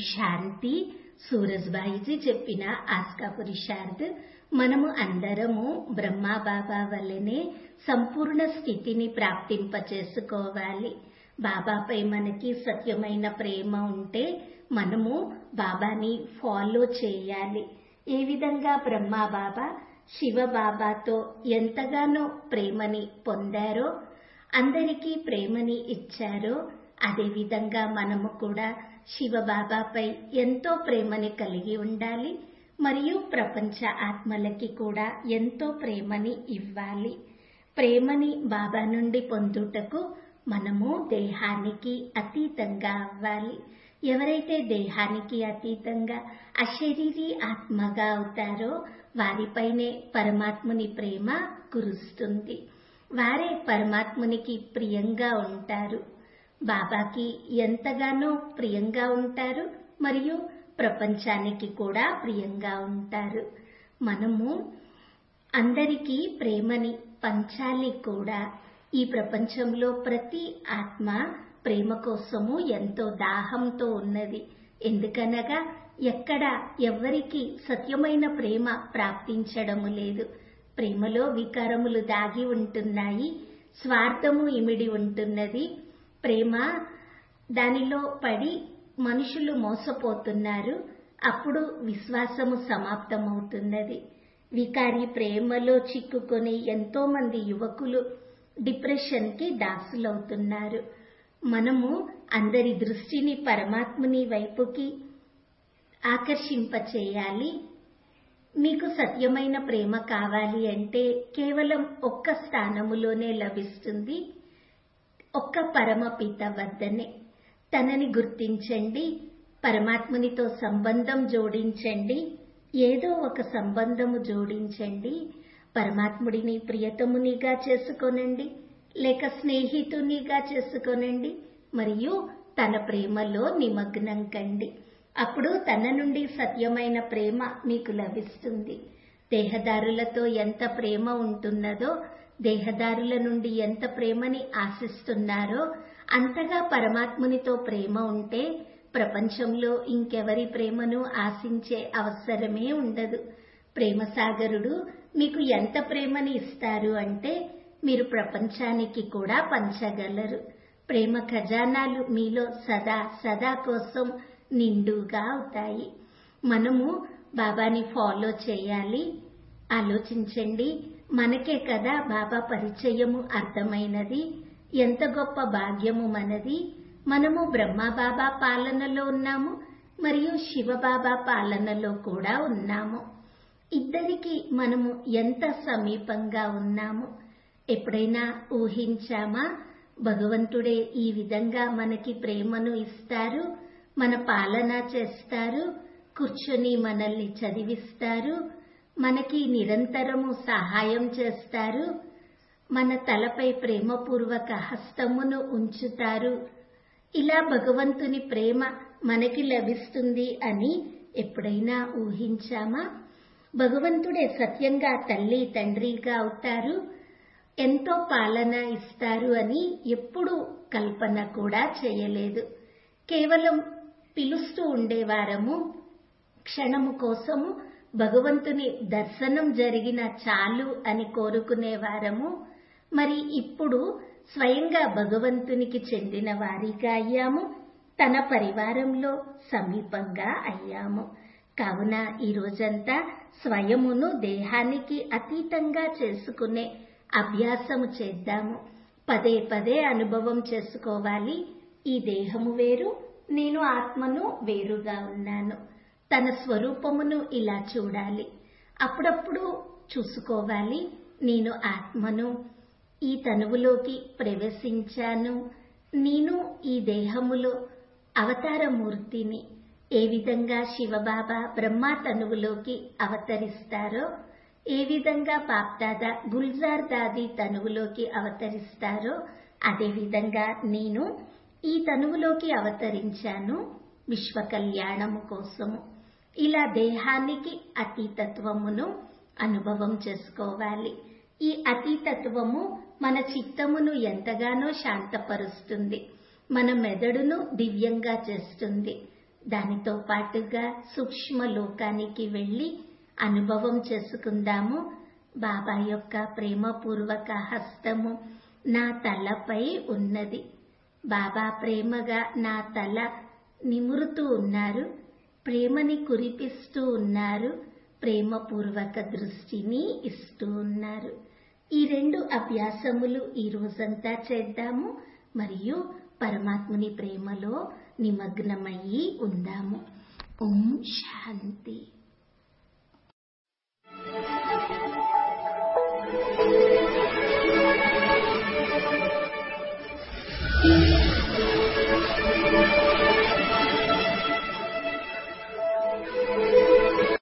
శాంతి సూరజ్బాయిజీ చెప్పిన ఆస్కా పురుషార్థ్ మనము అందరము బ్రహ్మా బాబా వల్లనే సంపూర్ణ స్థితిని ప్రాప్తింపచేసుకోవాలి బాబాపై మనకి సత్యమైన ప్రేమ ఉంటే మనము బాబాని ఫాలో చేయాలి ఏ విధంగా బ్రహ్మా బాబా శివ బాబాతో ఎంతగానో ప్రేమని పొందారో అందరికీ ప్రేమని ఇచ్చారో అదేవిధంగా మనము కూడా శివ బాబాపై ఎంతో ప్రేమని కలిగి ఉండాలి మరియు ప్రపంచ ఆత్మలకి కూడా ఎంతో ప్రేమని ఇవ్వాలి ప్రేమని బాబా నుండి పొందుటకు మనము దేహానికి అతీతంగా అవ్వాలి ఎవరైతే దేహానికి అతీతంగా అశరీరి ఆత్మగా అవుతారో వారిపైనే పరమాత్ముని ప్రేమ కురుస్తుంది వారే పరమాత్మునికి ప్రియంగా ఉంటారు బాబాకి ఎంతగానో ప్రియంగా ఉంటారు మరియు ప్రపంచానికి కూడా ప్రియంగా ఉంటారు మనము అందరికీ ప్రేమని పంచాలి కూడా ఈ ప్రపంచంలో ప్రతి ఆత్మ ప్రేమ కోసము ఎంతో దాహంతో ఉన్నది ఎందుకనగా ఎక్కడ ఎవ్వరికి సత్యమైన ప్రేమ ప్రాప్తించడము లేదు ప్రేమలో వికారములు దాగి ఉంటున్నాయి స్వార్థము ఇమిడి ఉంటున్నది ప్రేమ దానిలో పడి మనుషులు మోసపోతున్నారు అప్పుడు విశ్వాసము సమాప్తమవుతున్నది వికారి ప్రేమలో చిక్కుకొని ఎంతో మంది యువకులు డిప్రెషన్ కి దాసులవుతున్నారు మనము అందరి దృష్టిని పరమాత్ముని వైపుకి ఆకర్షింపచేయాలి మీకు సత్యమైన ప్రేమ కావాలి అంటే కేవలం ఒక్క స్థానములోనే లభిస్తుంది ఒక్క పరమపిత వద్దనే తనని గుర్తించండి పరమాత్మునితో సంబంధం జోడించండి ఏదో ఒక సంబంధము జోడించండి పరమాత్ముడిని ప్రియతమునిగా చేసుకోనండి లేక స్నేహితునిగా చేసుకోనండి మరియు తన ప్రేమలో నిమగ్నం కండి అప్పుడు తన నుండి సత్యమైన ప్రేమ మీకు లభిస్తుంది దేహదారులతో ఎంత ప్రేమ ఉంటున్నదో దేహదారుల నుండి ఎంత ప్రేమని ఆశిస్తున్నారో అంతగా పరమాత్మునితో ప్రేమ ఉంటే ప్రపంచంలో ఇంకెవరి ప్రేమను ఆశించే అవసరమే ఉండదు ప్రేమసాగరుడు మీకు ఎంత ప్రేమని ఇస్తారు అంటే మీరు ప్రపంచానికి కూడా పంచగలరు ప్రేమ ఖజానాలు మీలో సదా సదా కోసం నిండుగా అవుతాయి మనము బాబాని ఫాలో చేయాలి ఆలోచించండి మనకే కదా బాబా పరిచయము అర్థమైనది ఎంత గొప్ప భాగ్యము మనది మనము బ్రహ్మబాబా పాలనలో ఉన్నాము మరియు శివబాబా పాలనలో కూడా ఉన్నాము ఇద్దరికి మనము ఎంత సమీపంగా ఉన్నాము ఎప్పుడైనా ఊహించామా భగవంతుడే ఈ విధంగా మనకి ప్రేమను ఇస్తారు మన పాలన చేస్తారు కూర్చొని మనల్ని చదివిస్తారు మనకి నిరంతరము సహాయం చేస్తారు మన తలపై ప్రేమపూర్వక హస్తమును ఉంచుతారు ఇలా భగవంతుని ప్రేమ మనకి లభిస్తుంది అని ఎప్పుడైనా ఊహించామా భగవంతుడే సత్యంగా తల్లి తండ్రిగా అవుతారు ఎంతో పాలన ఇస్తారు అని ఎప్పుడూ కల్పన కూడా చేయలేదు కేవలం పిలుస్తూ ఉండేవారము క్షణము కోసము భగవంతుని దర్శనం జరిగిన చాలు అని కోరుకునేవారము మరి ఇప్పుడు స్వయంగా భగవంతునికి చెందిన వారిగా అయ్యాము తన పరివారంలో సమీపంగా అయ్యాము కావున ఈ రోజంతా స్వయమును దేహానికి అతీతంగా చేసుకునే అభ్యాసము చేద్దాము పదే పదే అనుభవం చేసుకోవాలి ఈ దేహము వేరు నేను ఆత్మను వేరుగా ఉన్నాను తన స్వరూపమును ఇలా చూడాలి అప్పుడప్పుడు చూసుకోవాలి నేను ఆత్మను ఈ తనువులోకి ప్రవేశించాను నేను ఈ దేహములో అవతారమూర్తిని ఏ విధంగా శివబాబా బ్రహ్మ తనువులోకి అవతరిస్తారో ఏ విధంగా బాప్దాదా గుల్జార్ దాది తనువులోకి అవతరిస్తారో అదే విధంగా నేను ఈ తనువులోకి అవతరించాను విశ్వ కళ్యాణము కోసము ఇలా దేహానికి అతీతత్వమును అనుభవం చేసుకోవాలి ఈ అతీతత్వము మన చిత్తమును ఎంతగానో శాంతపరుస్తుంది మన మెదడును దివ్యంగా చేస్తుంది దానితో పాటుగా సూక్ష్మ లోకానికి వెళ్ళి అనుభవం చేసుకుందాము బాబా యొక్క ప్రేమపూర్వక హస్తము నా తలపై ఉన్నది బాబా ప్రేమగా నా తల నిమురుతూ ఉన్నారు ప్రేమని కురిపిస్తూ ఉన్నారు ప్రేమపూర్వక దృష్టిని ఇస్తూ ఉన్నారు ఈ రెండు అభ్యాసములు ఈ రోజంతా చేద్దాము మరియు పరమాత్ముని ప్రేమలో నిమగ్నమయ్యి ఉందాము ఓం శాంతి